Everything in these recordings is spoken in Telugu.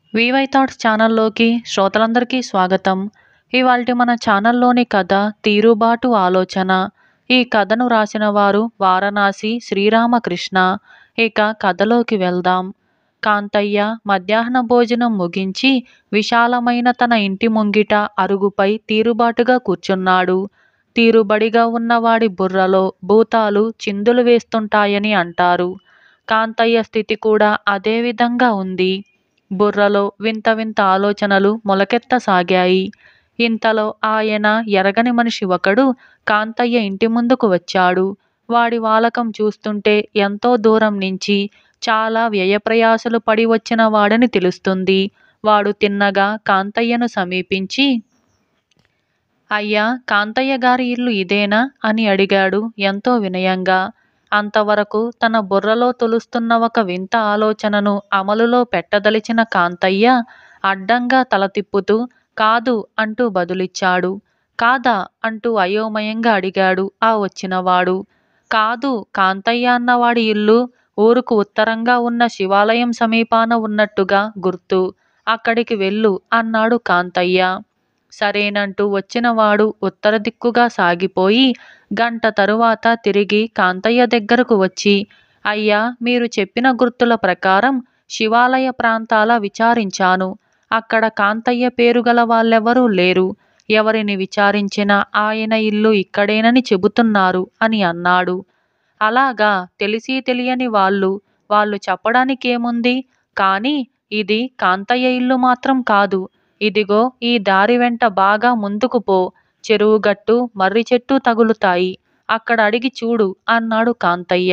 వివై థాట్స్ ఛానల్లోకి శ్రోతలందరికీ స్వాగతం ఇవాల్టి మన ఛానల్లోని కథ తీరుబాటు ఆలోచన ఈ కథను రాసిన వారు వారణాసి శ్రీరామకృష్ణ ఇక కథలోకి వెళ్దాం కాంతయ్య మధ్యాహ్న భోజనం ముగించి విశాలమైన తన ఇంటి ముంగిట అరుగుపై తీరుబాటుగా కూర్చున్నాడు తీరుబడిగా ఉన్నవాడి బుర్రలో భూతాలు చిందులు వేస్తుంటాయని అంటారు కాంతయ్య స్థితి కూడా అదే విధంగా ఉంది బుర్రలో వింత వింత ఆలోచనలు మొలకెత్తసాగాయి ఇంతలో ఆయన ఎరగని మనిషి ఒకడు కాంతయ్య ఇంటి ముందుకు వచ్చాడు వాడి వాలకం చూస్తుంటే ఎంతో దూరం నుంచి చాలా వ్యయప్రయాసలు పడి వచ్చిన వాడని తెలుస్తుంది వాడు తిన్నగా కాంతయ్యను సమీపించి అయ్యా కాంతయ్య గారి ఇల్లు ఇదేనా అని అడిగాడు ఎంతో వినయంగా అంతవరకు తన బుర్రలో తొలుస్తున్న ఒక వింత ఆలోచనను అమలులో పెట్టదలిచిన కాంతయ్య అడ్డంగా తల తిప్పుతూ కాదు అంటూ బదులిచ్చాడు కాదా అంటూ అయోమయంగా అడిగాడు ఆ వచ్చినవాడు కాదు కాంతయ్య అన్నవాడి ఇల్లు ఊరుకు ఉత్తరంగా ఉన్న శివాలయం సమీపాన ఉన్నట్టుగా గుర్తు అక్కడికి వెళ్ళు అన్నాడు కాంతయ్య సరేనంటూ వచ్చినవాడు ఉత్తర దిక్కుగా సాగిపోయి గంట తరువాత తిరిగి కాంతయ్య దగ్గరకు వచ్చి అయ్యా మీరు చెప్పిన గుర్తుల ప్రకారం శివాలయ ప్రాంతాల విచారించాను అక్కడ కాంతయ్య పేరు గల వాళ్ళెవరూ లేరు ఎవరిని విచారించినా ఆయన ఇల్లు ఇక్కడేనని చెబుతున్నారు అని అన్నాడు అలాగా తెలిసి తెలియని వాళ్ళు వాళ్ళు చెప్పడానికేముంది కానీ ఇది కాంతయ్య ఇల్లు మాత్రం కాదు ఇదిగో ఈ దారి వెంట బాగా ముందుకు పో చెరువు గట్టు మర్రి చెట్టు తగులుతాయి అక్కడ అడిగి చూడు అన్నాడు కాంతయ్య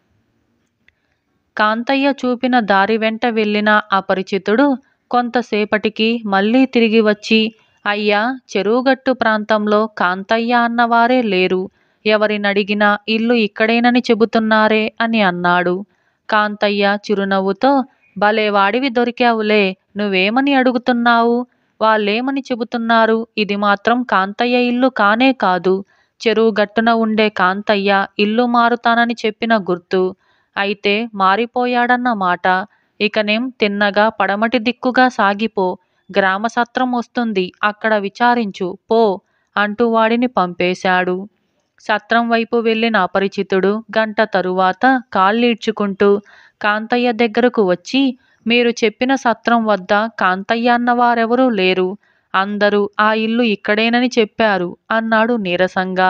కాంతయ్య చూపిన దారి వెంట వెళ్ళిన అపరిచితుడు కొంతసేపటికి మళ్ళీ తిరిగి వచ్చి అయ్యా చెరువుగట్టు ప్రాంతంలో కాంతయ్య అన్నవారే లేరు ఎవరినడిగినా ఇల్లు ఇక్కడేనని చెబుతున్నారే అని అన్నాడు కాంతయ్య చిరునవ్వుతో భలే వాడివి దొరికావులే నువ్వేమని అడుగుతున్నావు వాళ్ళేమని చెబుతున్నారు ఇది మాత్రం కాంతయ్య ఇల్లు కానే కాదు చెరువు గట్టున ఉండే కాంతయ్య ఇల్లు మారుతానని చెప్పిన గుర్తు అయితే మారిపోయాడన్న మాట ఇకనేం తిన్నగా పడమటి దిక్కుగా సాగిపో గ్రామ సత్రం వస్తుంది అక్కడ విచారించు పో అంటూ వాడిని పంపేశాడు సత్రం వైపు వెళ్ళిన అపరిచితుడు గంట తరువాత కాళ్ళీడ్చుకుంటూ కాంతయ్య దగ్గరకు వచ్చి మీరు చెప్పిన సత్రం వద్ద కాంతయ్య అన్నవారెవరూ లేరు అందరూ ఆ ఇల్లు ఇక్కడేనని చెప్పారు అన్నాడు నీరసంగా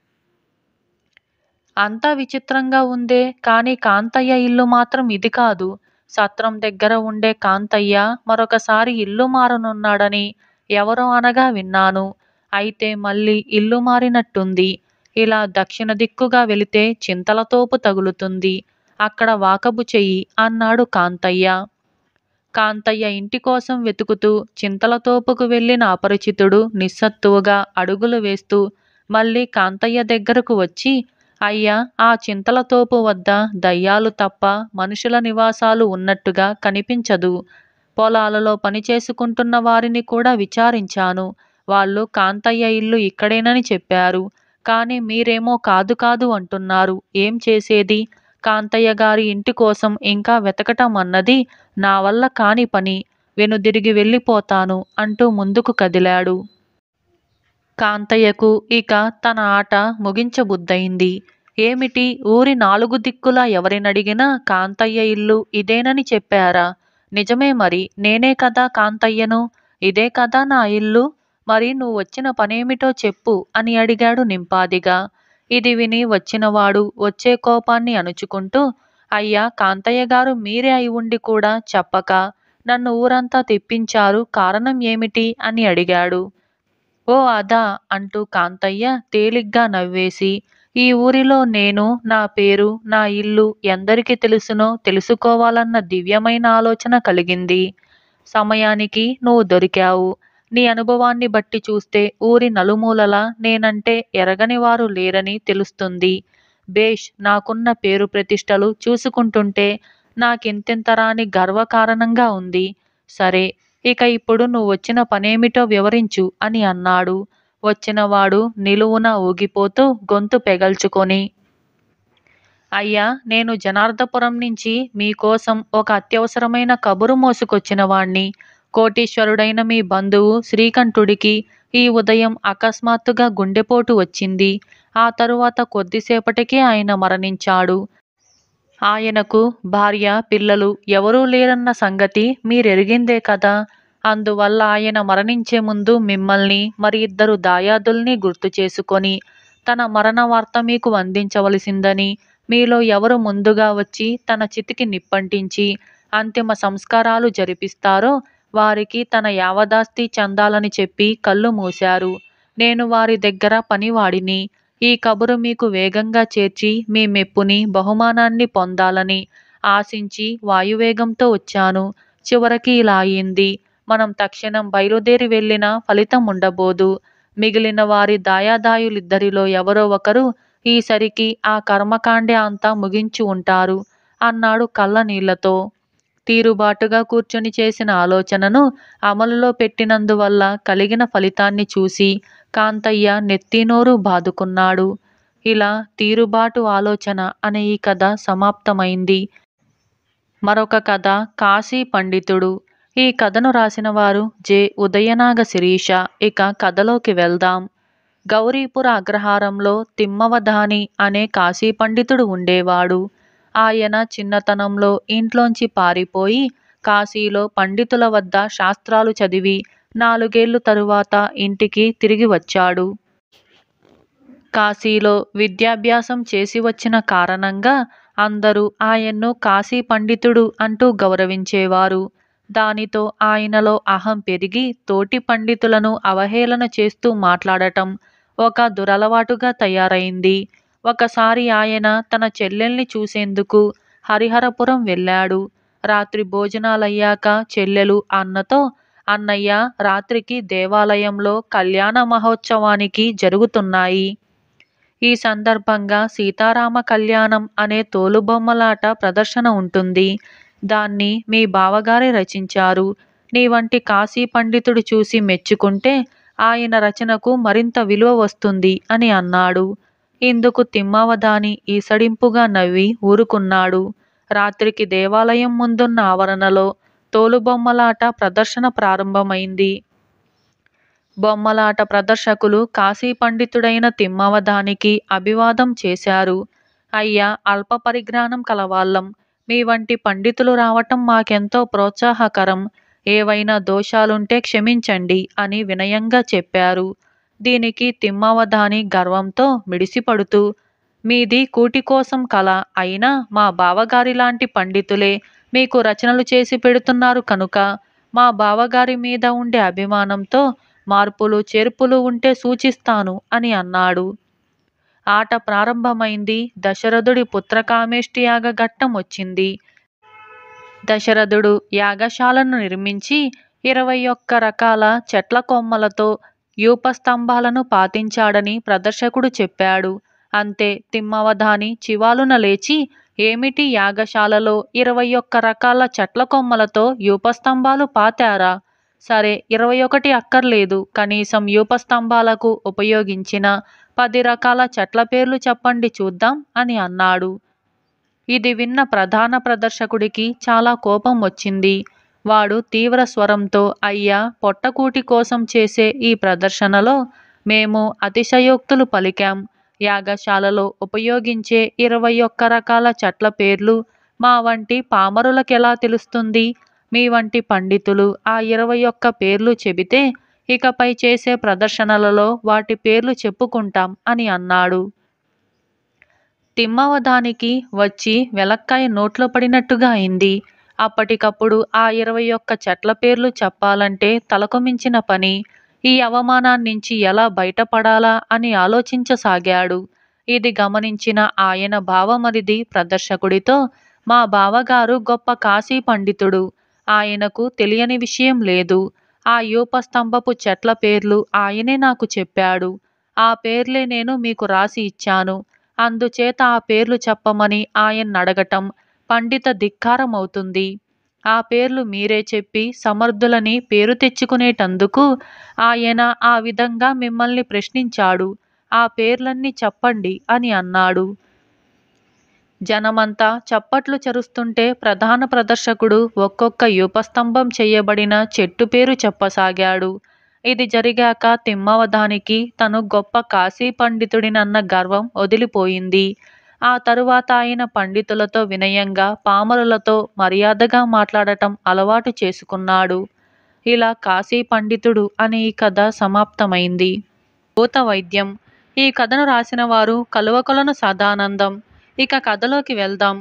అంతా విచిత్రంగా ఉందే కానీ కాంతయ్య ఇల్లు మాత్రం ఇది కాదు సత్రం దగ్గర ఉండే కాంతయ్య మరొకసారి ఇల్లు మారనున్నాడని ఎవరో అనగా విన్నాను అయితే మళ్ళీ ఇల్లు మారినట్టుంది ఇలా దక్షిణ దిక్కుగా వెళితే చింతలతోపు తగులుతుంది అక్కడ వాకబు చెయ్యి అన్నాడు కాంతయ్య కాంతయ్య ఇంటి కోసం వెతుకుతూ చింతలతోపుకు వెళ్ళిన అపరిచితుడు నిస్సత్తువుగా అడుగులు వేస్తూ మళ్ళీ కాంతయ్య దగ్గరకు వచ్చి అయ్యా ఆ చింతలతోపు వద్ద దయ్యాలు తప్ప మనుషుల నివాసాలు ఉన్నట్టుగా కనిపించదు పొలాలలో పనిచేసుకుంటున్న వారిని కూడా విచారించాను వాళ్ళు కాంతయ్య ఇల్లు ఇక్కడేనని చెప్పారు కానీ మీరేమో కాదు కాదు అంటున్నారు ఏం చేసేది కాంతయ్య గారి ఇంటి కోసం ఇంకా వెతకటం అన్నది నా వల్ల కాని పని వెనుదిరిగి వెళ్ళిపోతాను అంటూ ముందుకు కదిలాడు కాంతయ్యకు ఇక తన ఆట ముగించబుద్దయింది ఏమిటి ఊరి నాలుగు దిక్కులా ఎవరినడిగినా కాంతయ్య ఇల్లు ఇదేనని చెప్పారా నిజమే మరి నేనే కదా కాంతయ్యను ఇదే కదా నా ఇల్లు మరి నువ్వు వచ్చిన పనేమిటో చెప్పు అని అడిగాడు నింపాదిగా ఇది విని వచ్చినవాడు వచ్చే కోపాన్ని అణుచుకుంటూ అయ్యా కాంతయ్య గారు మీరే అయి ఉండి కూడా చెప్పక నన్ను ఊరంతా తెప్పించారు కారణం ఏమిటి అని అడిగాడు ఓ అదా అంటూ కాంతయ్య తేలిగ్గా నవ్వేసి ఈ ఊరిలో నేను నా పేరు నా ఇల్లు ఎందరికి తెలుసునో తెలుసుకోవాలన్న దివ్యమైన ఆలోచన కలిగింది సమయానికి నువ్వు దొరికావు నీ అనుభవాన్ని బట్టి చూస్తే ఊరి నలుమూలలా నేనంటే ఎరగని వారు లేరని తెలుస్తుంది బేష్ నాకున్న పేరు ప్రతిష్టలు చూసుకుంటుంటే నాకింతింతరాని గర్వకారణంగా ఉంది సరే ఇక ఇప్పుడు నువ్వు వచ్చిన పనేమిటో వివరించు అని అన్నాడు వచ్చినవాడు నిలువున ఊగిపోతూ గొంతు పెగల్చుకొని అయ్యా నేను జనార్దపురం నుంచి మీకోసం ఒక అత్యవసరమైన కబురు మోసుకొచ్చిన వాణ్ణి కోటీశ్వరుడైన మీ బంధువు శ్రీకంఠుడికి ఈ ఉదయం అకస్మాత్తుగా గుండెపోటు వచ్చింది ఆ తరువాత కొద్దిసేపటికే ఆయన మరణించాడు ఆయనకు భార్య పిల్లలు ఎవరూ లేరన్న సంగతి మీరెరిగిందే కదా అందువల్ల ఆయన మరణించే ముందు మిమ్మల్ని మరి ఇద్దరు దాయాదుల్ని గుర్తు చేసుకొని తన మరణ వార్త మీకు అందించవలసిందని మీలో ఎవరు ముందుగా వచ్చి తన చితికి నిప్పంటించి అంతిమ సంస్కారాలు జరిపిస్తారో వారికి తన యావదాస్తి చందాలని చెప్పి కళ్ళు మూశారు నేను వారి దగ్గర పనివాడిని ఈ కబురు మీకు వేగంగా చేర్చి మీ మెప్పుని బహుమానాన్ని పొందాలని ఆశించి వాయువేగంతో వచ్చాను చివరికి ఇలా అయింది మనం తక్షణం బయలుదేరి వెళ్ళినా ఫలితం ఉండబోదు మిగిలిన వారి దాయాదాయులిద్దరిలో ఎవరో ఒకరు ఈసరికి ఆ కర్మకాండే అంతా ముగించి ఉంటారు అన్నాడు కళ్ళ నీళ్లతో తీరుబాటుగా కూర్చొని చేసిన ఆలోచనను అమలులో పెట్టినందువల్ల కలిగిన ఫలితాన్ని చూసి కాంతయ్య నెత్తినోరు బాదుకున్నాడు ఇలా తీరుబాటు ఆలోచన అనే ఈ కథ సమాప్తమైంది మరొక కథ కాశీ పండితుడు ఈ కథను రాసిన వారు జె ఉదయనాగ శిరీష ఇక కథలోకి వెళ్దాం గౌరీపుర అగ్రహారంలో తిమ్మవధాని అనే కాశీ పండితుడు ఉండేవాడు ఆయన చిన్నతనంలో ఇంట్లోంచి పారిపోయి కాశీలో పండితుల వద్ద శాస్త్రాలు చదివి నాలుగేళ్లు తరువాత ఇంటికి తిరిగి వచ్చాడు కాశీలో విద్యాభ్యాసం చేసి వచ్చిన కారణంగా అందరూ ఆయన్ను కాశీ పండితుడు అంటూ గౌరవించేవారు దానితో ఆయనలో అహం పెరిగి తోటి పండితులను అవహేళన చేస్తూ మాట్లాడటం ఒక దురలవాటుగా తయారైంది ఒకసారి ఆయన తన చెల్లెల్ని చూసేందుకు హరిహరపురం వెళ్ళాడు రాత్రి భోజనాలయ్యాక చెల్లెలు అన్నతో అన్నయ్య రాత్రికి దేవాలయంలో కళ్యాణ మహోత్సవానికి జరుగుతున్నాయి ఈ సందర్భంగా సీతారామ కళ్యాణం అనే తోలుబొమ్మలాట ప్రదర్శన ఉంటుంది దాన్ని మీ బావగారే రచించారు నీ వంటి కాశీ పండితుడు చూసి మెచ్చుకుంటే ఆయన రచనకు మరింత విలువ వస్తుంది అని అన్నాడు ఇందుకు తిమ్మవదాని ఈసడింపుగా నవ్వి ఊరుకున్నాడు రాత్రికి దేవాలయం ముందున్న ఆవరణలో తోలుబొమ్మలాట ప్రదర్శన ప్రారంభమైంది బొమ్మలాట ప్రదర్శకులు కాశీ పండితుడైన తిమ్మవదానికి అభివాదం చేశారు అయ్యా అల్ప పరిజ్ఞానం కలవాళ్ళం మీ వంటి పండితులు రావటం మాకెంతో ప్రోత్సాహకరం ఏవైనా దోషాలుంటే క్షమించండి అని వినయంగా చెప్పారు దీనికి తిమ్మవదాని గర్వంతో మిడిసిపడుతూ మీది కూటి కోసం కల అయినా మా బావగారి లాంటి పండితులే మీకు రచనలు చేసి పెడుతున్నారు కనుక మా బావగారి మీద ఉండే అభిమానంతో మార్పులు చేర్పులు ఉంటే సూచిస్తాను అని అన్నాడు ఆట ప్రారంభమైంది దశరథుడి పుత్రకామేష్టి యాగ ఘట్టం వచ్చింది దశరథుడు యాగశాలను నిర్మించి ఇరవై ఒక్క రకాల చెట్ల కొమ్మలతో యూపస్తంభాలను పాతించాడని ప్రదర్శకుడు చెప్పాడు అంతే తిమ్మవధాని చివాలున లేచి ఏమిటి యాగశాలలో ఇరవై ఒక్క రకాల చెట్ల కొమ్మలతో యూపస్తంభాలు పాతారా సరే ఇరవై ఒకటి అక్కర్లేదు కనీసం యూపస్తంభాలకు ఉపయోగించిన పది రకాల చెట్ల పేర్లు చెప్పండి చూద్దాం అని అన్నాడు ఇది విన్న ప్రధాన ప్రదర్శకుడికి చాలా కోపం వచ్చింది వాడు తీవ్ర స్వరంతో అయ్యా పొట్టకూటి కోసం చేసే ఈ ప్రదర్శనలో మేము అతిశయోక్తులు పలికాం యాగశాలలో ఉపయోగించే ఇరవై ఒక్క రకాల చెట్ల పేర్లు మా వంటి పామరులకెలా తెలుస్తుంది మీ వంటి పండితులు ఆ ఇరవై ఒక్క పేర్లు చెబితే ఇకపై చేసే ప్రదర్శనలలో వాటి పేర్లు చెప్పుకుంటాం అని అన్నాడు తిమ్మవదానికి వచ్చి వెలక్కాయ నోట్లో పడినట్టుగా అయింది అప్పటికప్పుడు ఆ ఇరవై ఒక్క చెట్ల పేర్లు చెప్పాలంటే తలకు మించిన పని ఈ అవమానాన్నించి ఎలా బయటపడాలా అని ఆలోచించసాగాడు ఇది గమనించిన ఆయన బావమరిది ప్రదర్శకుడితో మా బావగారు గొప్ప కాశీ పండితుడు ఆయనకు తెలియని విషయం లేదు ఆ యూపస్తంభపు చెట్ల పేర్లు ఆయనే నాకు చెప్పాడు ఆ పేర్లే నేను మీకు రాసి ఇచ్చాను అందుచేత ఆ పేర్లు చెప్పమని ఆయన అడగటం పండిత ధిక్కారం అవుతుంది ఆ పేర్లు మీరే చెప్పి సమర్థులని పేరు తెచ్చుకునేటందుకు ఆయన ఆ విధంగా మిమ్మల్ని ప్రశ్నించాడు ఆ పేర్లన్నీ చెప్పండి అని అన్నాడు జనమంతా చప్పట్లు చరుస్తుంటే ప్రధాన ప్రదర్శకుడు ఒక్కొక్క యూపస్తంభం చేయబడిన చెట్టు పేరు చెప్పసాగాడు ఇది జరిగాక తిమ్మవదానికి తను గొప్ప కాశీ పండితుడినన్న గర్వం వదిలిపోయింది ఆ తరువాత ఆయన పండితులతో వినయంగా పామరులతో మర్యాదగా మాట్లాడటం అలవాటు చేసుకున్నాడు ఇలా కాశీ పండితుడు అనే ఈ కథ సమాప్తమైంది భూత వైద్యం ఈ కథను రాసిన వారు కలువకొలను సదానందం ఇక కథలోకి వెళ్దాం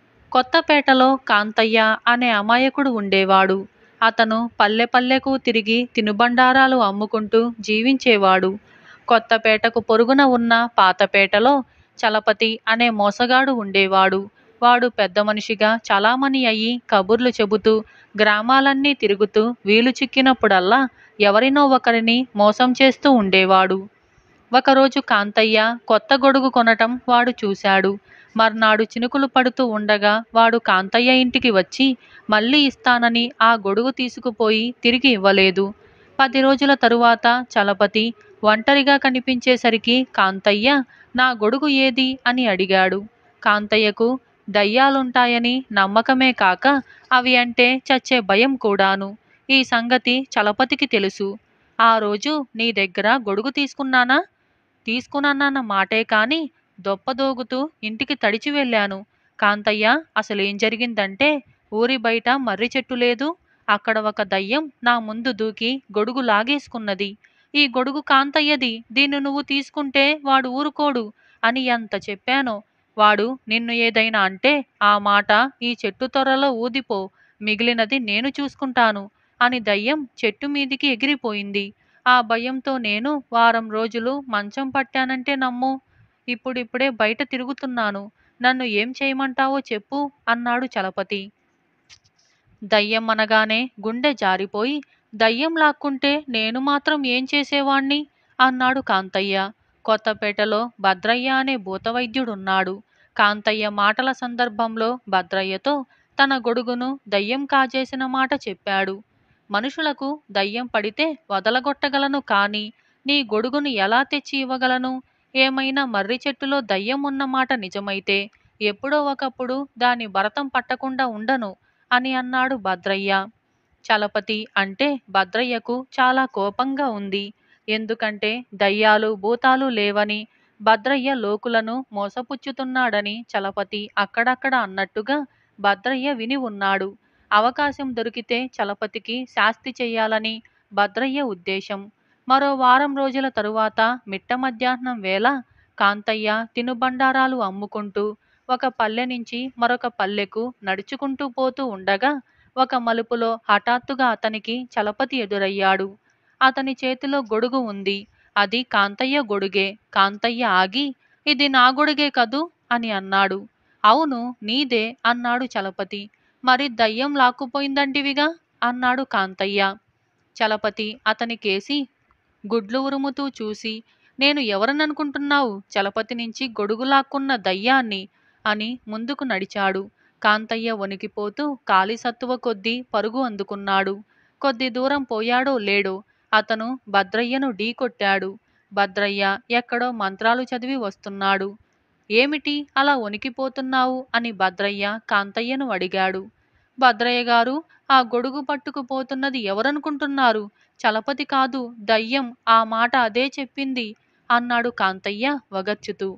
కొత్తపేటలో కాంతయ్య అనే అమాయకుడు ఉండేవాడు అతను పల్లె పల్లెకు తిరిగి తినుబండారాలు అమ్ముకుంటూ జీవించేవాడు కొత్తపేటకు పొరుగున ఉన్న పాతపేటలో చలపతి అనే మోసగాడు ఉండేవాడు వాడు పెద్ద మనిషిగా చలామణి అయ్యి కబుర్లు చెబుతూ గ్రామాలన్నీ తిరుగుతూ వీలు చిక్కినప్పుడల్లా ఎవరినో ఒకరిని మోసం చేస్తూ ఉండేవాడు ఒకరోజు కాంతయ్య కొత్త గొడుగు కొనటం వాడు చూశాడు మర్నాడు చినుకులు పడుతూ ఉండగా వాడు కాంతయ్య ఇంటికి వచ్చి మళ్ళీ ఇస్తానని ఆ గొడుగు తీసుకుపోయి తిరిగి ఇవ్వలేదు పది రోజుల తరువాత చలపతి ఒంటరిగా కనిపించేసరికి కాంతయ్య నా గొడుగు ఏది అని అడిగాడు కాంతయ్యకు దయ్యాలుంటాయని నమ్మకమే కాక అవి అంటే చచ్చే భయం కూడాను ఈ సంగతి చలపతికి తెలుసు ఆ రోజు నీ దగ్గర గొడుగు తీసుకున్నానా తీసుకున్నానన్న మాటే కాని దొప్పదోగుతూ ఇంటికి తడిచి వెళ్ళాను కాంతయ్య అసలేం జరిగిందంటే ఊరి బయట మర్రి చెట్టు లేదు అక్కడ ఒక దయ్యం నా ముందు దూకి గొడుగు లాగేసుకున్నది ఈ గొడుగు కాంతయ్యది దీన్ని నువ్వు తీసుకుంటే వాడు ఊరుకోడు అని ఎంత చెప్పానో వాడు నిన్ను ఏదైనా అంటే ఆ మాట ఈ చెట్టు తొర్రలో ఊదిపో మిగిలినది నేను చూసుకుంటాను అని దయ్యం చెట్టు మీదికి ఎగిరిపోయింది ఆ భయంతో నేను వారం రోజులు మంచం పట్టానంటే నమ్ము ఇప్పుడిప్పుడే బయట తిరుగుతున్నాను నన్ను ఏం చేయమంటావో చెప్పు అన్నాడు చలపతి దయ్యం అనగానే గుండె జారిపోయి దయ్యం లాక్కుంటే నేను మాత్రం ఏం చేసేవాణ్ణి అన్నాడు కాంతయ్య కొత్తపేటలో భద్రయ్య అనే భూతవైద్యుడున్నాడు కాంతయ్య మాటల సందర్భంలో భద్రయ్యతో తన గొడుగును దయ్యం కాజేసిన మాట చెప్పాడు మనుషులకు దయ్యం పడితే వదలగొట్టగలను కానీ నీ గొడుగును ఎలా తెచ్చి ఇవ్వగలను ఏమైనా మర్రి చెట్టులో దయ్యం ఉన్నమాట నిజమైతే ఎప్పుడో ఒకప్పుడు దాని భరతం పట్టకుండా ఉండను అని అన్నాడు భద్రయ్య చలపతి అంటే భద్రయ్యకు చాలా కోపంగా ఉంది ఎందుకంటే దయ్యాలు భూతాలు లేవని భద్రయ్య లోకులను మోసపుచ్చుతున్నాడని చలపతి అక్కడక్కడ అన్నట్టుగా భద్రయ్య విని ఉన్నాడు అవకాశం దొరికితే చలపతికి శాస్తి చెయ్యాలని భద్రయ్య ఉద్దేశం మరో వారం రోజుల తరువాత మిట్ట మధ్యాహ్నం వేళ కాంతయ్య తినుబండారాలు అమ్ముకుంటూ ఒక పల్లె నుంచి మరొక పల్లెకు నడుచుకుంటూ పోతూ ఉండగా ఒక మలుపులో హఠాత్తుగా అతనికి చలపతి ఎదురయ్యాడు అతని చేతిలో గొడుగు ఉంది అది కాంతయ్య గొడుగే కాంతయ్య ఆగి ఇది నా గొడుగే కదూ అని అన్నాడు అవును నీదే అన్నాడు చలపతి మరి దయ్యం లాక్కుపోయిందంటివిగా అన్నాడు కాంతయ్య చలపతి అతని కేసి గుడ్లు ఉరుముతూ చూసి నేను ఎవరననుకుంటున్నావు చలపతి నుంచి గొడుగు లాక్కున్న దయ్యాన్ని అని ముందుకు నడిచాడు కాంతయ్య వణికిపోతూ కాలి సత్తువ కొద్దీ పరుగు అందుకున్నాడు కొద్ది దూరం పోయాడో లేడో అతను భద్రయ్యను ఢీకొట్టాడు భద్రయ్య ఎక్కడో మంత్రాలు చదివి వస్తున్నాడు ఏమిటి అలా వణికిపోతున్నావు అని భద్రయ్య కాంతయ్యను అడిగాడు భద్రయ్య గారు ఆ గొడుగు పట్టుకుపోతున్నది ఎవరనుకుంటున్నారు చలపతి కాదు దయ్యం ఆ మాట అదే చెప్పింది అన్నాడు కాంతయ్య వగర్చుతూ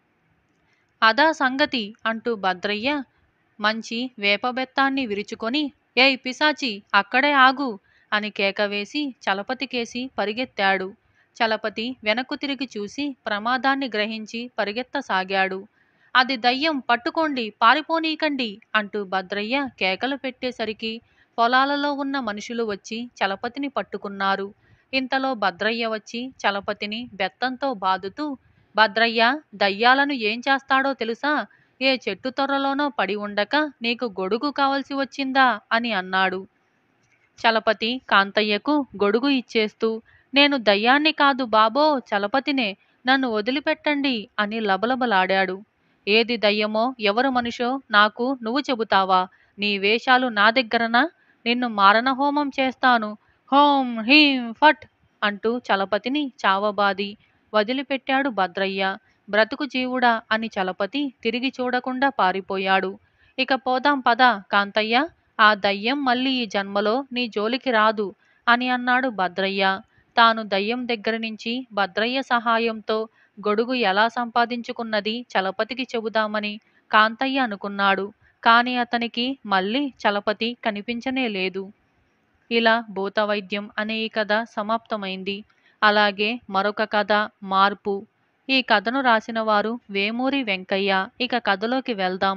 అదా సంగతి అంటూ భద్రయ్య మంచి వేపబెత్తాన్ని విరుచుకొని ఏయ్ పిశాచి అక్కడే ఆగు అని కేకవేసి చలపతికేసి పరిగెత్తాడు చలపతి వెనక్కు తిరిగి చూసి ప్రమాదాన్ని గ్రహించి పరిగెత్తసాగాడు అది దయ్యం పట్టుకోండి పారిపోనీకండి అంటూ భద్రయ్య కేకలు పెట్టేసరికి పొలాలలో ఉన్న మనుషులు వచ్చి చలపతిని పట్టుకున్నారు ఇంతలో భద్రయ్య వచ్చి చలపతిని బెత్తంతో బాదుతూ భద్రయ్య దయ్యాలను ఏం చేస్తాడో తెలుసా ఏ చెట్టు తొర్రలోనో పడి ఉండక నీకు గొడుగు కావలసి వచ్చిందా అని అన్నాడు చలపతి కాంతయ్యకు గొడుగు ఇచ్చేస్తూ నేను దయ్యాన్ని కాదు బాబో చలపతినే నన్ను వదిలిపెట్టండి అని లబలబలాడాడు ఏది దయ్యమో ఎవరు మనిషో నాకు నువ్వు చెబుతావా నీ వేషాలు నా దగ్గరనా నిన్ను మారణహోమం చేస్తాను హోం హీం ఫట్ అంటూ చలపతిని చావబాది వదిలిపెట్టాడు భద్రయ్య బ్రతుకు జీవుడా అని చలపతి తిరిగి చూడకుండా పారిపోయాడు ఇక పోదాం పద కాంతయ్య ఆ దయ్యం మళ్ళీ ఈ జన్మలో నీ జోలికి రాదు అని అన్నాడు భద్రయ్య తాను దయ్యం దగ్గర నుంచి భద్రయ్య సహాయంతో గొడుగు ఎలా సంపాదించుకున్నది చలపతికి చెబుదామని కాంతయ్య అనుకున్నాడు కాని అతనికి మళ్ళీ చలపతి కనిపించనే లేదు ఇలా భూతవైద్యం అనే ఈ కథ సమాప్తమైంది అలాగే మరొక కథ మార్పు ఈ కథను రాసిన వారు వేమూరి వెంకయ్య ఇక కథలోకి వెళ్దాం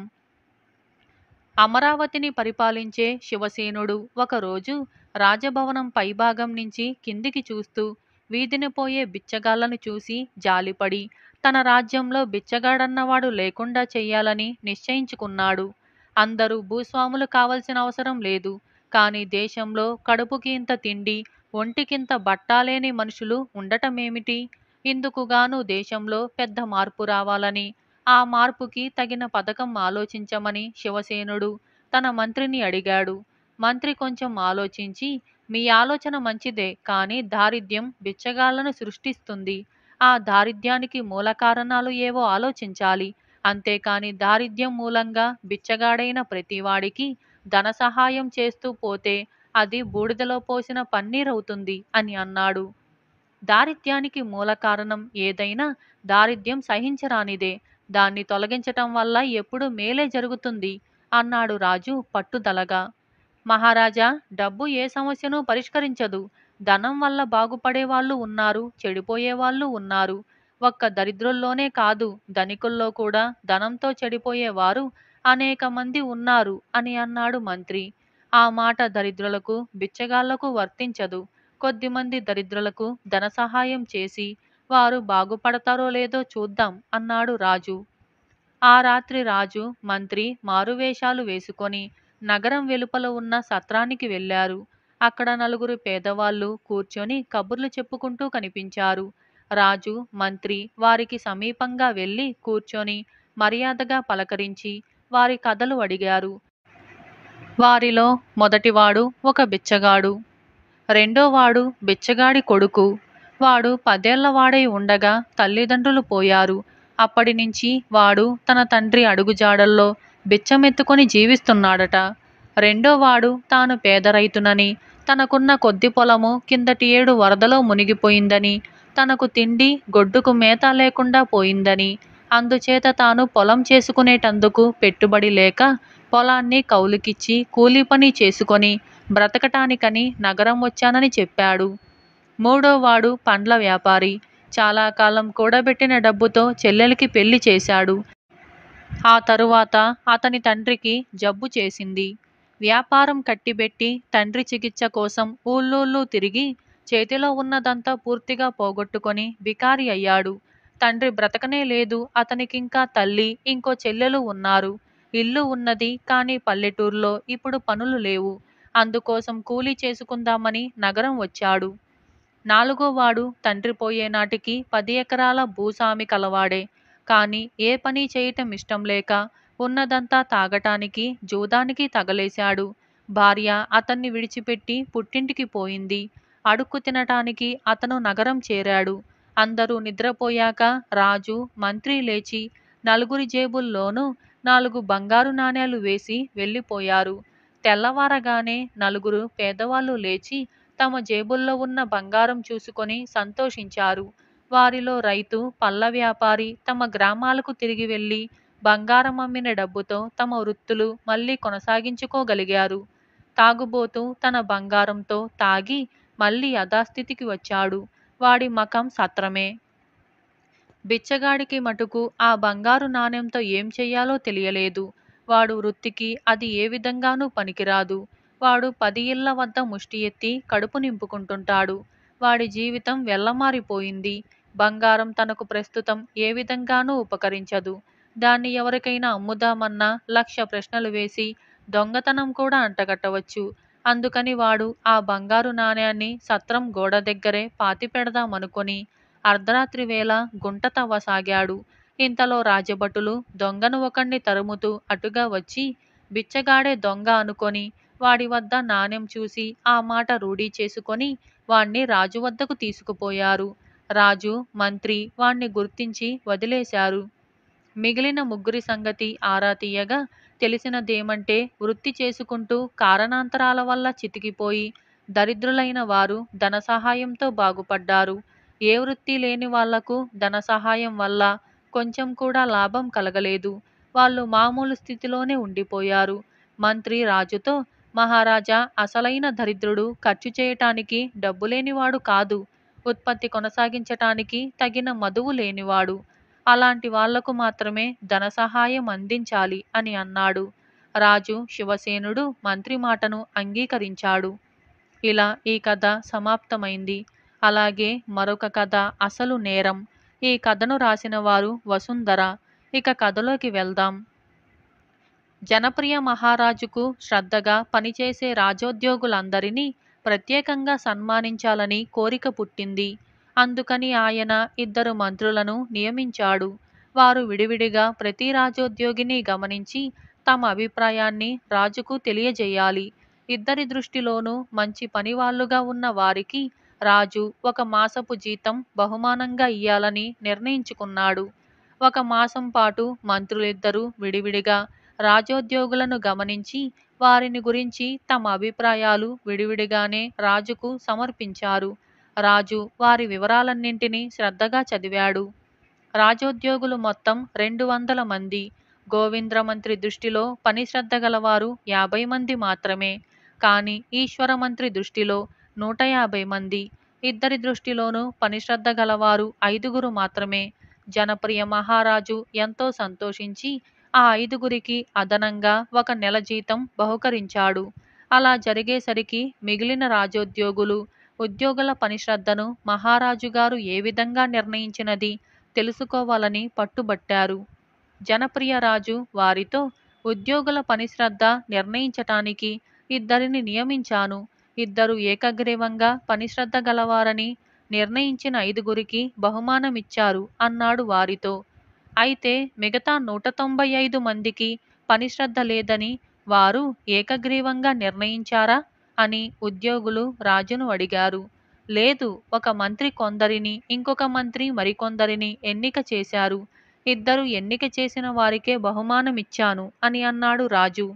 అమరావతిని పరిపాలించే శివసేనుడు ఒకరోజు రాజభవనం పైభాగం నుంచి కిందికి చూస్తూ వీధిన పోయే బిచ్చగాళ్లను చూసి జాలిపడి తన రాజ్యంలో బిచ్చగాడన్నవాడు లేకుండా చెయ్యాలని నిశ్చయించుకున్నాడు అందరూ భూస్వాములు కావలసిన అవసరం లేదు కానీ దేశంలో కడుపుకి ఇంత తిండి ఒంటికింత బట్టాలేని మనుషులు ఉండటమేమిటి ఇందుకుగాను దేశంలో పెద్ద మార్పు రావాలని ఆ మార్పుకి తగిన పథకం ఆలోచించమని శివసేనుడు తన మంత్రిని అడిగాడు మంత్రి కొంచెం ఆలోచించి మీ ఆలోచన మంచిదే కానీ దారిద్ర్యం బిచ్చగాళ్లను సృష్టిస్తుంది ఆ దారిద్ర్యానికి మూల కారణాలు ఏవో ఆలోచించాలి అంతేకాని దారిద్ర్యం మూలంగా బిచ్చగాడైన ప్రతివాడికి ధన సహాయం చేస్తూ పోతే అది బూడిదలో పోసిన పన్నీరవుతుంది అని అన్నాడు దారిద్ర్యానికి మూల కారణం ఏదైనా దారిద్ర్యం సహించరానిదే దాన్ని తొలగించటం వల్ల ఎప్పుడు మేలే జరుగుతుంది అన్నాడు రాజు పట్టుదలగా మహారాజా డబ్బు ఏ సమస్యను పరిష్కరించదు ధనం వల్ల బాగుపడే వాళ్ళు ఉన్నారు చెడిపోయే వాళ్ళు ఉన్నారు ఒక్క దరిద్రుల్లోనే కాదు ధనికుల్లో కూడా ధనంతో చెడిపోయేవారు అనేక మంది ఉన్నారు అని అన్నాడు మంత్రి ఆ మాట దరిద్రులకు బిచ్చగాళ్లకు వర్తించదు కొద్దిమంది దరిద్రులకు ధన సహాయం చేసి వారు బాగుపడతారో లేదో చూద్దాం అన్నాడు రాజు ఆ రాత్రి రాజు మంత్రి మారువేషాలు వేసుకొని నగరం వెలుపల ఉన్న సత్రానికి వెళ్ళారు అక్కడ నలుగురు పేదవాళ్ళు కూర్చొని కబుర్లు చెప్పుకుంటూ కనిపించారు రాజు మంత్రి వారికి సమీపంగా వెళ్ళి కూర్చొని మర్యాదగా పలకరించి వారి కథలు అడిగారు వారిలో మొదటివాడు ఒక బిచ్చగాడు రెండోవాడు బిచ్చగాడి కొడుకు వాడు పదేళ్లవాడై ఉండగా తల్లిదండ్రులు పోయారు అప్పటి నుంచి వాడు తన తండ్రి అడుగుజాడల్లో బిచ్చమెత్తుకొని జీవిస్తున్నాడట రెండోవాడు తాను పేద రైతునని తనకున్న కొద్ది పొలము కిందటి ఏడు వరదలో మునిగిపోయిందని తనకు తిండి గొడ్డుకు మేత లేకుండా పోయిందని అందుచేత తాను పొలం చేసుకునేటందుకు పెట్టుబడి లేక పొలాన్ని కౌలుకిచ్చి కూలీ పని చేసుకొని బ్రతకటానికని నగరం వచ్చానని చెప్పాడు మూడోవాడు పండ్ల వ్యాపారి చాలా కాలం కూడబెట్టిన డబ్బుతో చెల్లెలికి పెళ్లి చేశాడు ఆ తరువాత అతని తండ్రికి జబ్బు చేసింది వ్యాపారం కట్టిబెట్టి తండ్రి చికిత్స కోసం ఊళ్ళూళ్ళు తిరిగి చేతిలో ఉన్నదంతా పూర్తిగా పోగొట్టుకొని బికారి అయ్యాడు తండ్రి బ్రతకనే లేదు అతనికింకా తల్లి ఇంకో చెల్లెలు ఉన్నారు ఇల్లు ఉన్నది కానీ పల్లెటూరులో ఇప్పుడు పనులు లేవు అందుకోసం కూలీ చేసుకుందామని నగరం వచ్చాడు నాలుగోవాడు తండ్రి పోయే నాటికి పది ఎకరాల భూస్వామి కలవాడే కానీ ఏ పని చేయటం ఇష్టం లేక ఉన్నదంతా తాగటానికి జూదానికి తగలేశాడు భార్య అతన్ని విడిచిపెట్టి పుట్టింటికి పోయింది అడుక్కు తినటానికి అతను నగరం చేరాడు అందరూ నిద్రపోయాక రాజు మంత్రి లేచి నలుగురి జేబుల్లోనూ నాలుగు బంగారు నాణేలు వేసి వెళ్ళిపోయారు తెల్లవారగానే నలుగురు పేదవాళ్ళు లేచి తమ జేబుల్లో ఉన్న బంగారం చూసుకొని సంతోషించారు వారిలో రైతు పళ్ళ వ్యాపారి తమ గ్రామాలకు తిరిగి వెళ్ళి బంగారం అమ్మిన డబ్బుతో తమ వృత్తులు మళ్ళీ కొనసాగించుకోగలిగారు తాగుబోతూ తన బంగారంతో తాగి మళ్ళీ యథాస్థితికి వచ్చాడు వాడి మకం సత్రమే బిచ్చగాడికి మటుకు ఆ బంగారు నాణెంతో ఏం చెయ్యాలో తెలియలేదు వాడు వృత్తికి అది ఏ విధంగానూ పనికిరాదు వాడు పది ఇళ్ల వద్ద ముష్టి ఎత్తి కడుపు నింపుకుంటుంటాడు వాడి జీవితం వెళ్ళమారిపోయింది బంగారం తనకు ప్రస్తుతం ఏ విధంగానూ ఉపకరించదు దాన్ని ఎవరికైనా అమ్ముదామన్నా లక్ష ప్రశ్నలు వేసి దొంగతనం కూడా అంటగట్టవచ్చు అందుకని వాడు ఆ బంగారు నాణ్యాన్ని సత్రం గోడ దగ్గరే పాతి పెడదామనుకొని అర్ధరాత్రి వేళ గుంట తవ్వసాగాడు ఇంతలో రాజభటులు దొంగను ఒకణ్ణి తరుముతూ అటుగా వచ్చి బిచ్చగాడే దొంగ అనుకొని వాడి వద్ద నాణెం చూసి ఆ మాట రూఢీ చేసుకొని వాణ్ణి రాజు వద్దకు తీసుకుపోయారు రాజు మంత్రి వాణ్ణి గుర్తించి వదిలేశారు మిగిలిన ముగ్గురి సంగతి ఆరా తీయగా తెలిసినదేమంటే వృత్తి చేసుకుంటూ కారణాంతరాల వల్ల చితికిపోయి దరిద్రులైన వారు ధన సహాయంతో బాగుపడ్డారు ఏ వృత్తి లేని వాళ్లకు ధన సహాయం వల్ల కొంచెం కూడా లాభం కలగలేదు వాళ్ళు మామూలు స్థితిలోనే ఉండిపోయారు మంత్రి రాజుతో మహారాజా అసలైన దరిద్రుడు ఖర్చు చేయటానికి డబ్బు లేనివాడు కాదు ఉత్పత్తి కొనసాగించటానికి తగిన మదువు లేనివాడు అలాంటి వాళ్లకు మాత్రమే ధన సహాయం అందించాలి అని అన్నాడు రాజు శివసేనుడు మంత్రి మాటను అంగీకరించాడు ఇలా ఈ కథ సమాప్తమైంది అలాగే మరొక కథ అసలు నేరం ఈ కథను రాసిన వారు వసుంధర ఇక కథలోకి వెళ్దాం జనప్రియ మహారాజుకు శ్రద్ధగా పనిచేసే రాజోద్యోగులందరినీ ప్రత్యేకంగా సన్మానించాలని కోరిక పుట్టింది అందుకని ఆయన ఇద్దరు మంత్రులను నియమించాడు వారు విడివిడిగా ప్రతి రాజోద్యోగిని గమనించి తమ అభిప్రాయాన్ని రాజుకు తెలియజేయాలి ఇద్దరి దృష్టిలోనూ మంచి పనివాళ్లుగా ఉన్న వారికి రాజు ఒక మాసపు జీతం బహుమానంగా ఇయ్యాలని నిర్ణయించుకున్నాడు ఒక మాసం పాటు మంత్రులిద్దరూ విడివిడిగా రాజోద్యోగులను గమనించి వారిని గురించి తమ అభిప్రాయాలు విడివిడిగానే రాజుకు సమర్పించారు రాజు వారి వివరాలన్నింటినీ శ్రద్ధగా చదివాడు రాజోద్యోగులు మొత్తం రెండు వందల మంది గోవింద్ర మంత్రి దృష్టిలో పని శ్రద్ధ గలవారు యాభై మంది మాత్రమే కానీ ఈశ్వర మంత్రి దృష్టిలో నూట యాభై మంది ఇద్దరి దృష్టిలోనూ పని శ్రద్ధ గలవారు ఐదుగురు మాత్రమే జనప్రియ మహారాజు ఎంతో సంతోషించి ఆ ఐదుగురికి అదనంగా ఒక నెల జీతం బహుకరించాడు అలా జరిగేసరికి మిగిలిన రాజోద్యోగులు ఉద్యోగుల పని శ్రద్ధను మహారాజు గారు ఏ విధంగా నిర్ణయించినది తెలుసుకోవాలని పట్టుబట్టారు జనప్రియ రాజు వారితో ఉద్యోగుల పని శ్రద్ధ నిర్ణయించటానికి ఇద్దరిని నియమించాను ఇద్దరు ఏకగ్రీవంగా పని శ్రద్ధ గలవారని నిర్ణయించిన ఐదుగురికి బహుమానమిచ్చారు అన్నాడు వారితో అయితే మిగతా నూట తొంభై ఐదు మందికి పని శ్రద్ధ లేదని వారు ఏకగ్రీవంగా నిర్ణయించారా అని ఉద్యోగులు రాజును అడిగారు లేదు ఒక మంత్రి కొందరిని ఇంకొక మంత్రి మరికొందరిని ఎన్నిక చేశారు ఇద్దరు ఎన్నిక చేసిన వారికే బహుమానమిచ్చాను అని అన్నాడు రాజు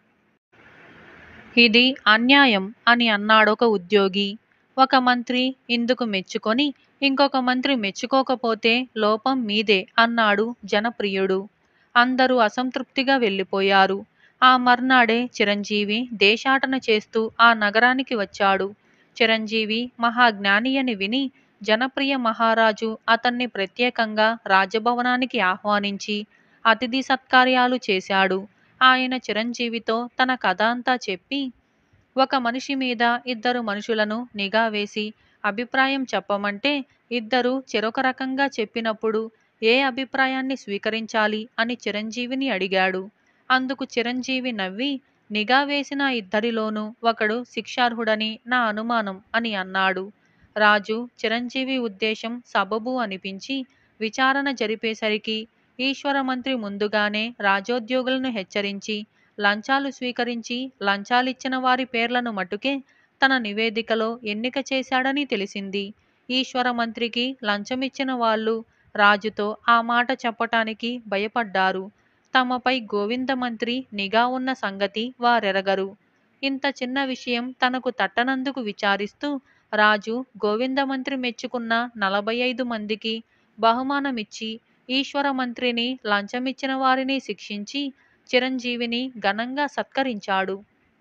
ఇది అన్యాయం అని అన్నాడొక ఉద్యోగి ఒక మంత్రి ఇందుకు మెచ్చుకొని ఇంకొక మంత్రి మెచ్చుకోకపోతే లోపం మీదే అన్నాడు జనప్రియుడు అందరూ అసంతృప్తిగా వెళ్ళిపోయారు ఆ మర్నాడే చిరంజీవి దేశాటన చేస్తూ ఆ నగరానికి వచ్చాడు చిరంజీవి మహాజ్ఞాని అని విని జనప్రియ మహారాజు అతన్ని ప్రత్యేకంగా రాజభవనానికి ఆహ్వానించి అతిథి సత్కార్యాలు చేశాడు ఆయన చిరంజీవితో తన కథ అంతా చెప్పి ఒక మనిషి మీద ఇద్దరు మనుషులను నిఘా వేసి అభిప్రాయం చెప్పమంటే ఇద్దరు చెరొక రకంగా చెప్పినప్పుడు ఏ అభిప్రాయాన్ని స్వీకరించాలి అని చిరంజీవిని అడిగాడు అందుకు చిరంజీవి నవ్వి నిఘా వేసిన ఇద్దరిలోనూ ఒకడు శిక్షార్హుడని నా అనుమానం అని అన్నాడు రాజు చిరంజీవి ఉద్దేశం సబబు అనిపించి విచారణ జరిపేసరికి ఈశ్వర మంత్రి ముందుగానే రాజోద్యోగులను హెచ్చరించి లంచాలు స్వీకరించి లంచాలిచ్చిన వారి పేర్లను మటుకే తన నివేదికలో ఎన్నిక చేశాడని తెలిసింది ఈశ్వర మంత్రికి లంచమిచ్చిన వాళ్ళు రాజుతో ఆ మాట చెప్పటానికి భయపడ్డారు తమపై గోవింద మంత్రి నిఘా ఉన్న సంగతి వారెరగరు ఇంత చిన్న విషయం తనకు తట్టనందుకు విచారిస్తూ రాజు గోవింద మంత్రి మెచ్చుకున్న నలభై ఐదు మందికి బహుమానమిచ్చి ఈశ్వర మంత్రిని లంచమిచ్చిన వారిని శిక్షించి చిరంజీవిని ఘనంగా సత్కరించాడు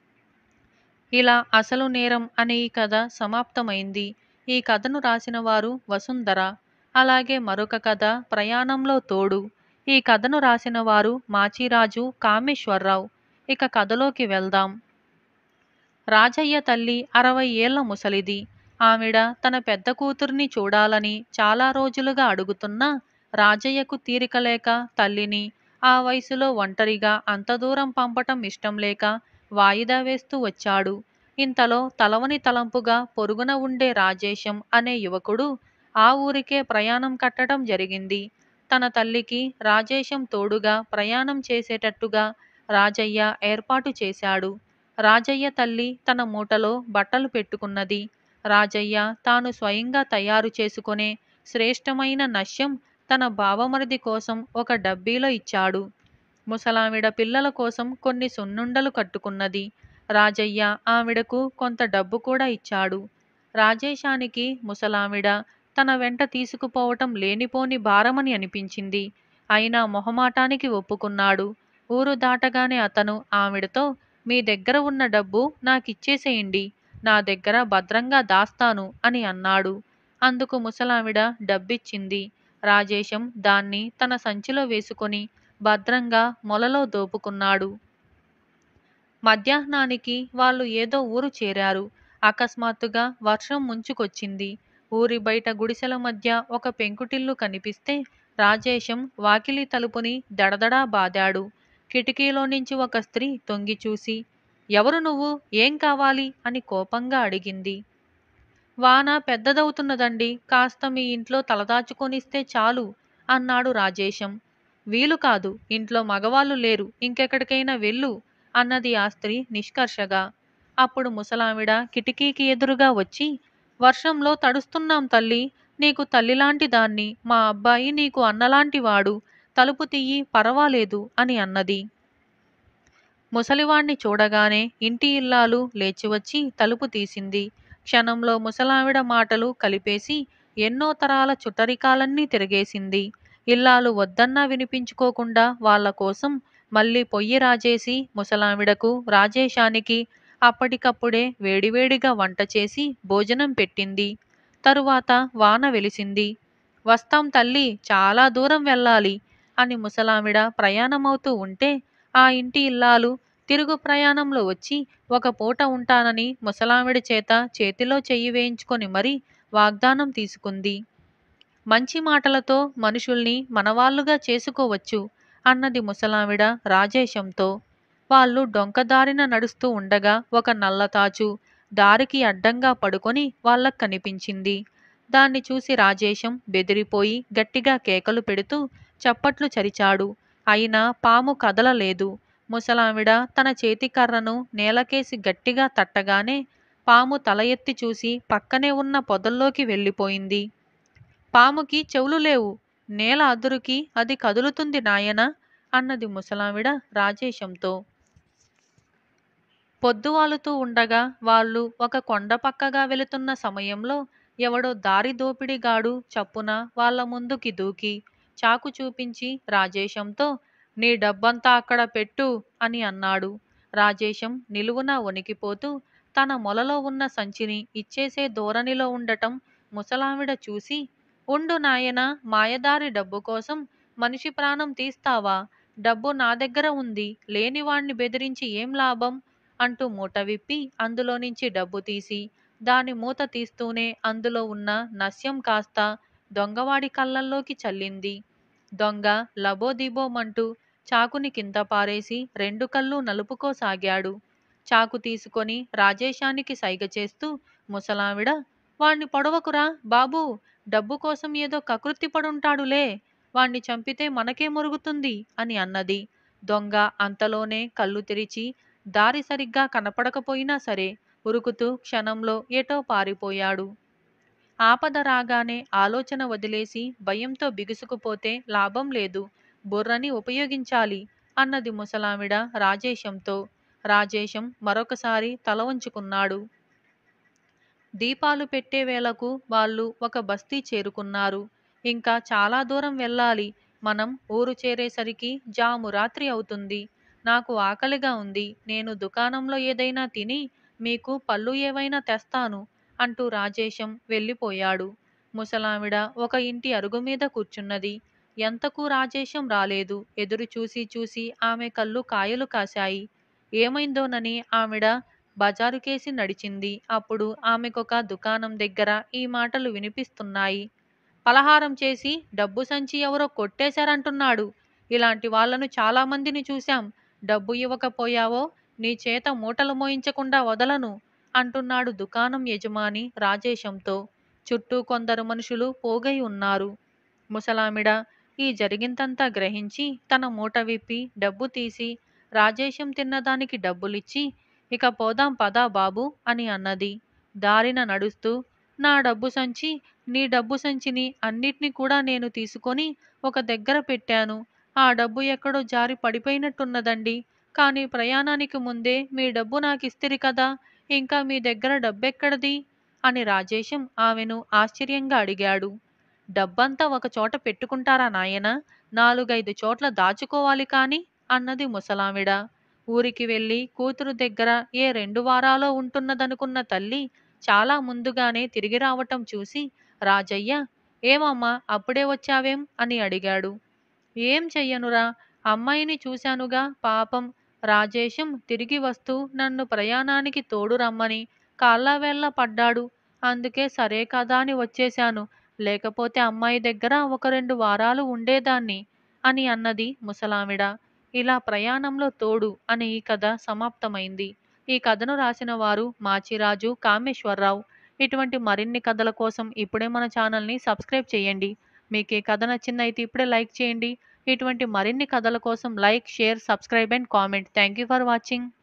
ఇలా అసలు నేరం అనే ఈ కథ సమాప్తమైంది ఈ కథను రాసిన వారు వసుంధర అలాగే మరొక కథ ప్రయాణంలో తోడు ఈ కథను రాసిన వారు మాచిరాజు కామేశ్వరరావు ఇక కథలోకి వెళ్దాం రాజయ్య తల్లి అరవై ఏళ్ల ముసలిది ఆవిడ తన పెద్ద కూతుర్ని చూడాలని చాలా రోజులుగా అడుగుతున్నా రాజయ్యకు తీరిక లేక తల్లిని ఆ వయసులో ఒంటరిగా అంత దూరం పంపటం ఇష్టం లేక వాయిదా వేస్తూ వచ్చాడు ఇంతలో తలవని తలంపుగా పొరుగున ఉండే రాజేశం అనే యువకుడు ఆ ఊరికే ప్రయాణం కట్టడం జరిగింది తన తల్లికి రాజేశం తోడుగా ప్రయాణం చేసేటట్టుగా రాజయ్య ఏర్పాటు చేశాడు రాజయ్య తల్లి తన మూటలో బట్టలు పెట్టుకున్నది రాజయ్య తాను స్వయంగా తయారు చేసుకునే శ్రేష్టమైన నశ్యం తన బావమరిది కోసం ఒక డబ్బీలో ఇచ్చాడు ముసలావిడ పిల్లల కోసం కొన్ని సున్నుండలు కట్టుకున్నది రాజయ్య ఆవిడకు కొంత డబ్బు కూడా ఇచ్చాడు రాజేశానికి ముసలావిడ తన వెంట తీసుకుపోవటం లేనిపోని భారమని అనిపించింది అయినా మొహమాటానికి ఒప్పుకున్నాడు ఊరు దాటగానే అతను ఆవిడతో మీ దగ్గర ఉన్న డబ్బు నాకిచ్చేసేయండి నా దగ్గర భద్రంగా దాస్తాను అని అన్నాడు అందుకు ముసలావిడ డబ్బిచ్చింది రాజేశం దాన్ని తన సంచిలో వేసుకొని భద్రంగా మొలలో దోపుకున్నాడు మధ్యాహ్నానికి వాళ్ళు ఏదో ఊరు చేరారు అకస్మాత్తుగా వర్షం ముంచుకొచ్చింది ఊరి బయట గుడిసెల మధ్య ఒక పెంకుటిల్లు కనిపిస్తే రాజేశం వాకిలి తలుపుని దడదడా బాదాడు కిటికీలో నుంచి ఒక స్త్రీ తొంగి చూసి ఎవరు నువ్వు ఏం కావాలి అని కోపంగా అడిగింది వాన పెద్దదవుతున్నదండి కాస్త మీ ఇంట్లో తలదాచుకొనిస్తే చాలు అన్నాడు రాజేశం వీలు కాదు ఇంట్లో మగవాళ్ళు లేరు ఇంకెక్కడికైనా వెళ్ళు అన్నది ఆ స్త్రీ నిష్కర్షగా అప్పుడు ముసలావిడ కిటికీకి ఎదురుగా వచ్చి వర్షంలో తడుస్తున్నాం తల్లి నీకు తల్లిలాంటి దాన్ని మా అబ్బాయి నీకు అన్నలాంటి వాడు తలుపు తీయి పర్వాలేదు అని అన్నది ముసలివాణ్ణి చూడగానే ఇంటి ఇల్లాలు లేచివచ్చి తలుపు తీసింది క్షణంలో ముసలావిడ మాటలు కలిపేసి ఎన్నో తరాల చుట్టరికాలన్నీ తిరిగేసింది ఇల్లాలు వద్దన్నా వినిపించుకోకుండా వాళ్ళ కోసం మళ్ళీ పొయ్యి రాజేసి ముసలావిడకు రాజేశానికి అప్పటికప్పుడే వేడివేడిగా వంట చేసి భోజనం పెట్టింది తరువాత వాన వెలిసింది వస్తాం తల్లి చాలా దూరం వెళ్ళాలి అని ముసలావిడ ప్రయాణమవుతూ ఉంటే ఆ ఇంటి ఇల్లాలు తిరుగు ప్రయాణంలో వచ్చి ఒక పూట ఉంటానని ముసలావిడ చేత చేతిలో చెయ్యి వేయించుకొని మరీ వాగ్దానం తీసుకుంది మంచి మాటలతో మనుషుల్ని మనవాళ్లుగా చేసుకోవచ్చు అన్నది ముసలావిడ రాజేశంతో వాళ్ళు డొంకదారిన నడుస్తూ ఉండగా ఒక నల్లతాచు దారికి అడ్డంగా పడుకొని వాళ్ళకు కనిపించింది దాన్ని చూసి రాజేశం బెదిరిపోయి గట్టిగా కేకలు పెడుతూ చప్పట్లు చరిచాడు అయినా పాము కదలలేదు ముసలావిడ తన చేతికర్రను నేలకేసి గట్టిగా తట్టగానే పాము తల ఎత్తి చూసి పక్కనే ఉన్న పొదల్లోకి వెళ్ళిపోయింది పాముకి చెవులు లేవు నేల అదురుకి అది కదులుతుంది నాయన అన్నది ముసలావిడ రాజేశంతో పొద్దువాలుతూ ఉండగా వాళ్ళు ఒక కొండ పక్కగా వెళుతున్న సమయంలో ఎవడో దారి దోపిడిగాడు చప్పున వాళ్ళ ముందుకి దూకి చాకు చూపించి రాజేశంతో నీ డబ్బంతా అక్కడ పెట్టు అని అన్నాడు రాజేశం నిలువున వణికిపోతూ తన మొలలో ఉన్న సంచిని ఇచ్చేసే ధోరణిలో ఉండటం ముసలావిడ చూసి ఉండు నాయన మాయదారి డబ్బు కోసం మనిషి ప్రాణం తీస్తావా డబ్బు నా దగ్గర ఉంది లేనివాణ్ణి బెదిరించి ఏం లాభం అంటూ మూట విప్పి అందులో నుంచి డబ్బు తీసి దాని మూత తీస్తూనే అందులో ఉన్న నస్యం కాస్త దొంగవాడి కళ్ళల్లోకి చల్లింది దొంగ లబోదిబోమంటూ చాకుని కింద పారేసి రెండు కళ్ళు నలుపుకోసాగాడు చాకు తీసుకొని రాజేశానికి సైగ చేస్తూ ముసలావిడ వాణ్ణి పొడవకురా బాబూ డబ్బు కోసం ఏదో కకృతి పడుంటాడులే వాణ్ణి చంపితే మనకే మురుగుతుంది అని అన్నది దొంగ అంతలోనే కళ్ళు తెరిచి దారి సరిగ్గా కనపడకపోయినా సరే ఉరుకుతూ క్షణంలో ఏటో పారిపోయాడు ఆపద రాగానే ఆలోచన వదిలేసి భయంతో బిగుసుకుపోతే లాభం లేదు బుర్రని ఉపయోగించాలి అన్నది ముసలావిడ రాజేశంతో రాజేశం మరొకసారి తల వంచుకున్నాడు దీపాలు పెట్టే వేళకు వాళ్ళు ఒక బస్తీ చేరుకున్నారు ఇంకా చాలా దూరం వెళ్ళాలి మనం ఊరు చేరేసరికి జాము రాత్రి అవుతుంది నాకు ఆకలిగా ఉంది నేను దుకాణంలో ఏదైనా తిని మీకు పళ్ళు ఏవైనా తెస్తాను అంటూ రాజేశం వెళ్ళిపోయాడు ముసలావిడ ఒక ఇంటి అరుగు మీద కూర్చున్నది ఎంతకు రాజేశం రాలేదు ఎదురు చూసి చూసి ఆమె కళ్ళు కాయలు కాశాయి ఏమైందోనని ఆవిడ బజారుకేసి నడిచింది అప్పుడు ఆమెకొక దుకాణం దగ్గర ఈ మాటలు వినిపిస్తున్నాయి పలహారం చేసి డబ్బు సంచి ఎవరో కొట్టేశారంటున్నాడు ఇలాంటి వాళ్ళను చాలా మందిని చూశాం డబ్బు ఇవ్వకపోయావో నీ చేత మూటలు మోయించకుండా వదలను అంటున్నాడు దుకాణం యజమాని రాజేశంతో చుట్టూ కొందరు మనుషులు పోగై ఉన్నారు ముసలామిడ ఈ జరిగిందంతా గ్రహించి తన మూట విప్పి డబ్బు తీసి రాజేశం తిన్నదానికి డబ్బులిచ్చి ఇక పోదాం పదా బాబు అని అన్నది దారిన నడుస్తూ నా డబ్బు సంచి నీ డబ్బు సంచిని అన్నిటినీ కూడా నేను తీసుకొని ఒక దగ్గర పెట్టాను ఆ డబ్బు ఎక్కడో జారి పడిపోయినట్టున్నదండి కానీ ప్రయాణానికి ముందే మీ డబ్బు నాకు ఇస్తిరి కదా ఇంకా మీ దగ్గర డబ్బెక్కడది అని రాజేశం ఆమెను ఆశ్చర్యంగా అడిగాడు డబ్బంతా ఒక చోట పెట్టుకుంటారా నాయనా నాలుగైదు చోట్ల దాచుకోవాలి కాని అన్నది ముసలామిడ ఊరికి వెళ్ళి కూతురు దగ్గర ఏ రెండు వారాలో ఉంటున్నదనుకున్న తల్లి చాలా ముందుగానే తిరిగి రావటం చూసి రాజయ్య ఏమమ్మా అప్పుడే వచ్చావేం అని అడిగాడు ఏం చెయ్యనురా అమ్మాయిని చూశానుగా పాపం రాజేశం తిరిగి వస్తూ నన్ను ప్రయాణానికి తోడు రమ్మని కాళ్ళవేళ్ళ పడ్డాడు అందుకే సరే కదా అని వచ్చేశాను లేకపోతే అమ్మాయి దగ్గర ఒక రెండు వారాలు ఉండేదాన్ని అని అన్నది ముసలామిడ ఇలా ప్రయాణంలో తోడు అనే ఈ కథ సమాప్తమైంది ఈ కథను రాసిన వారు మాచిరాజు కామేశ్వరరావు ఇటువంటి మరిన్ని కథల కోసం ఇప్పుడే మన ఛానల్ని సబ్స్క్రైబ్ చేయండి మీకు ఈ కథ నచ్చిందైతే ఇప్పుడే లైక్ చేయండి ఇటువంటి మరిన్ని కథల కోసం like share subscribe and comment thank you for watching